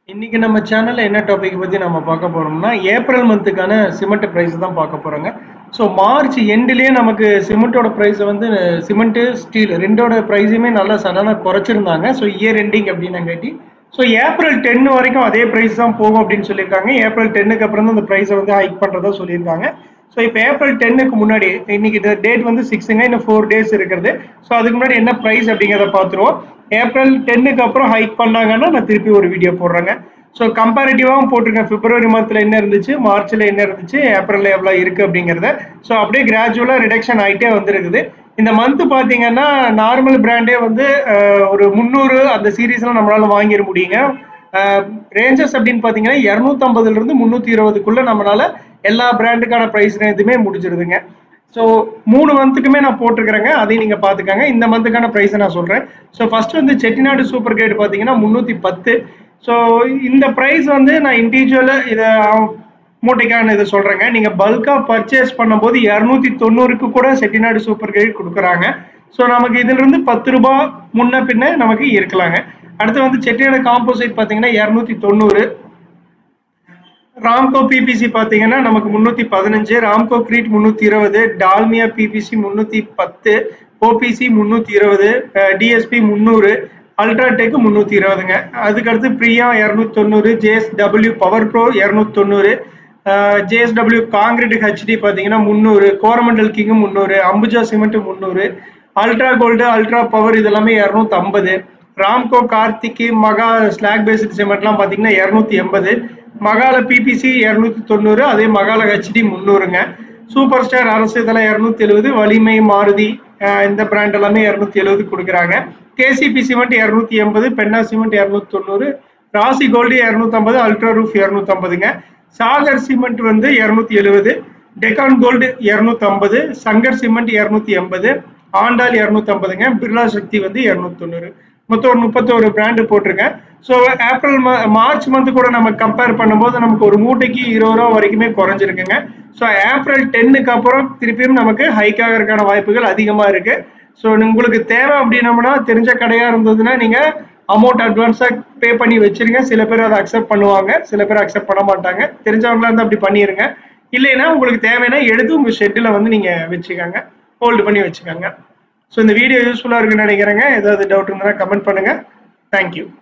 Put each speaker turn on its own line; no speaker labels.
இன்னைக்கு நம்ம சேனல்ல என்ன டாபிக் பத்தி நம்ம பார்க்க போறோம்னா ஏப்ரல் மந்த்துக்கான சிமெண்ட் பிரைஸ் தான் பார்க்க போறோங்க ஸோ மார்ச் எண்ட்லயே நமக்கு சிமெண்டோட பிரைஸ் வந்து சிமெண்ட் ஸ்டீல் ரெண்டோட பிரைஸுமே நல்லா சடனாக குறைச்சிருந்தாங்க ஸோ இயர் எண்டிங் அப்படின்னாங்காட்டி ஸோ ஏப்ரல் டென் வரைக்கும் அதே ப்ரைஸ் தான் போகும் அப்படின்னு சொல்லியிருக்காங்க ஏப்ரல் டென்னுக்கு அப்புறம் தான் இந்த ப்ரைஸை வந்து ஹைக் பண்ணுறதா சொல்லியிருக்காங்க ஸோ இப்போ ஏப்ரல் டென்னுக்கு முன்னாடி இன்னைக்கு டேட் வந்து சிக்ஸுங்க இன்னும் ஃபோர் டேஸ் இருக்கிறது ஸோ அதுக்கு முன்னாடி என்ன ப்ரைஸ் அப்படிங்கிறத பார்த்துருவோம் ஏப்ரல் டென்னுக்கு அப்புறம் ஹைக் பண்ணாங்கன்னா நான் திருப்பி ஒரு வீடியோ போடுறேங்க ஸோ கம்பேரிட்டிவாகவும் போட்டிருக்கேன் பிப்ரவரி மந்த்தில் என்ன இருந்துச்சு மார்ச்சில் என்ன இருந்துச்சு ஏப்ரலில் எவ்வளோ இருக்குது அப்படிங்கிறத ஸோ அப்படியே கிராஜுவலாக ரிடக்ஷன் ஆகிட்டே வந்துருக்குது இந்த மந்த் பார்த்தீங்கன்னா நார்மல் பிராண்டே வந்து அஹ், ஒரு முந்நூறு அந்த சீரீஸ்லாம் நம்மளால வாங்கிட முடியுங்க ரேஞ்சஸ் அப்படின்னு பார்த்தீங்கன்னா இரநூத்தம்பதுல இருந்து முந்நூற்றி இருபதுக்குள்ள நம்மளால எல்லா பிராண்டுக்கான ப்ரைஸ் ரேஞ்சுமே முடிஞ்சிருதுங்க ஸோ மூணு மந்த்துக்குமே நான் போட்டிருக்கிறேங்க அதையும் நீங்கள் பார்த்துக்கங்க இந்த மந்த்துக்கான ப்ரைஸை நான் சொல்கிறேன் ஸோ ஃபர்ஸ்ட் வந்து செட்டிநாடு சூப்பர் கிரேட் பார்த்தீங்கன்னா முந்நூற்றி பத்து ஸோ இந்த ப்ரைஸ் வந்து நான் இண்டிவிஜுவலாக இதை மூட்டைக்கான இதை சொல்கிறேங்க நீங்கள் பல்காக பர்ச்சேஸ் பண்ணும்போது இரநூத்தி தொண்ணூறுக்கு கூட செட்டிநாடு சூப்பர் கிரேட் கொடுக்குறாங்க ஸோ நமக்கு இதிலிருந்து பத்து ரூபாய் முன்ன பின்ன நமக்கு இருக்கலாங்க அடுத்து வந்து செட்டிநாடு காம்போசைட் பார்த்தீங்கன்னா இரநூத்தி தொண்ணூறு ராம்கோ பிபிசி பார்த்தீங்கன்னா நமக்கு முந்நூற்றி பதினஞ்சு ராம்கோ கிரீட் முந்நூற்றி இருபது டால்மியா பிபிசி முந்நூற்றி பத்து ஓபிசி முந்நூற்றி இருபது டிஎஸ்பி முந்நூறு அல்ட்ராடெக் முந்நூற்றி இருபதுங்க அதுக்கடுத்து பிரியா இரநூத்தி தொண்ணூறு ஜேஎஸ்டபிள்யூ பவர் ப்ரோ இரநூத்தி தொண்ணூறு ஜேஎஸ்டபிள்யூ காங்கிரீட் ஹெச்டி பார்த்தீங்கன்னா முந்நூறு கோரமண்டல் கிங் முந்நூறு அம்புஜா சிமெண்ட் முந்நூறு அல்ட்ரா கோல்டு அல்ட்ரா பவர் இதெல்லாமே இரநூத்தி ஐம்பது ராம்கோ கார்த்திக் மகா ஸ்லாக் பேஸ்டு சிமெண்ட்லாம் பார்த்தீங்கன்னா இரநூத்தி எண்பது மகால பிபிசி இரநூத்தி தொண்ணூறு அதே மகால ஹெச்டி முந்நூறுங்க சூப்பர் ஸ்டார் அரசு இதெல்லாம் இரநூத்தி எழுபது வலிமை மாருதி அஹ் இந்த பிராண்ட் எல்லாமே இரநூத்தி எழுபது கொடுக்குறாங்க கேசிபி சிமெண்ட் இரநூத்தி எண்பது பென்னா சிமெண்ட் இரநூத்தி தொண்ணூறு ராசி கோல்டு இரநூத்தம்பது அல்ட்ரா ரூஃப் இரநூத்தம்பதுங்க சாகர் சிமெண்ட் வந்து இரநூத்தி எழுபது டெக்கான் கோல்டு இரநூத்தம்பது சங்கர் சிமெண்ட் இரநூத்தி எண்பது ஆண்டால் இரநூத்தம்பதுங்க பிர்லா சக்தி வந்து இரநூத்தி தொண்ணூறு மொத்தம் ஒரு முப்பத்தோரு பிராண்டு போட்டிருக்கேன் ஸோ ஏப்ரல் மார்ச் மந்த் கூட நம்ம கம்பேர் பண்ணும்போது நமக்கு ஒரு மூட்டைக்கு இருபது ரூபா வரைக்குமே குறைஞ்சிருக்குங்க ஸோ ஏப்ரல் டென்னுக்கு அப்புறம் திருப்பியும் நமக்கு ஹைக் ஆகிறதுக்கான வாய்ப்புகள் அதிகமாக இருக்கு ஸோ உங்களுக்கு தேவை அப்படின்னம்னா தெரிஞ்ச கடையாக இருந்ததுன்னா நீங்கள் அமௌண்ட் அட்வான்ஸாக பே பண்ணி வச்சிருங்க சில பேர் அதை அக்செப்ட் பண்ணுவாங்க சில பேர் அக்செப்ட் பண்ண மாட்டாங்க தெரிஞ்சவங்களா இருந்தால் அப்படி பண்ணிடுங்க இல்லைன்னா உங்களுக்கு தேவைன்னா எடுத்து உங்கள் ஷெட்டில் வந்து நீங்கள் வச்சுக்கோங்க ஹோல்டு பண்ணி வச்சுக்கோங்க ஸோ இந்த வீடியோ யூஸ்ஃபுல்லாக இருக்குன்னு நினைக்கிறேங்க ஏதாவது டவுட் இருந்தால் கமெண்ட் பண்ணுங்கள் தேங்க்யூ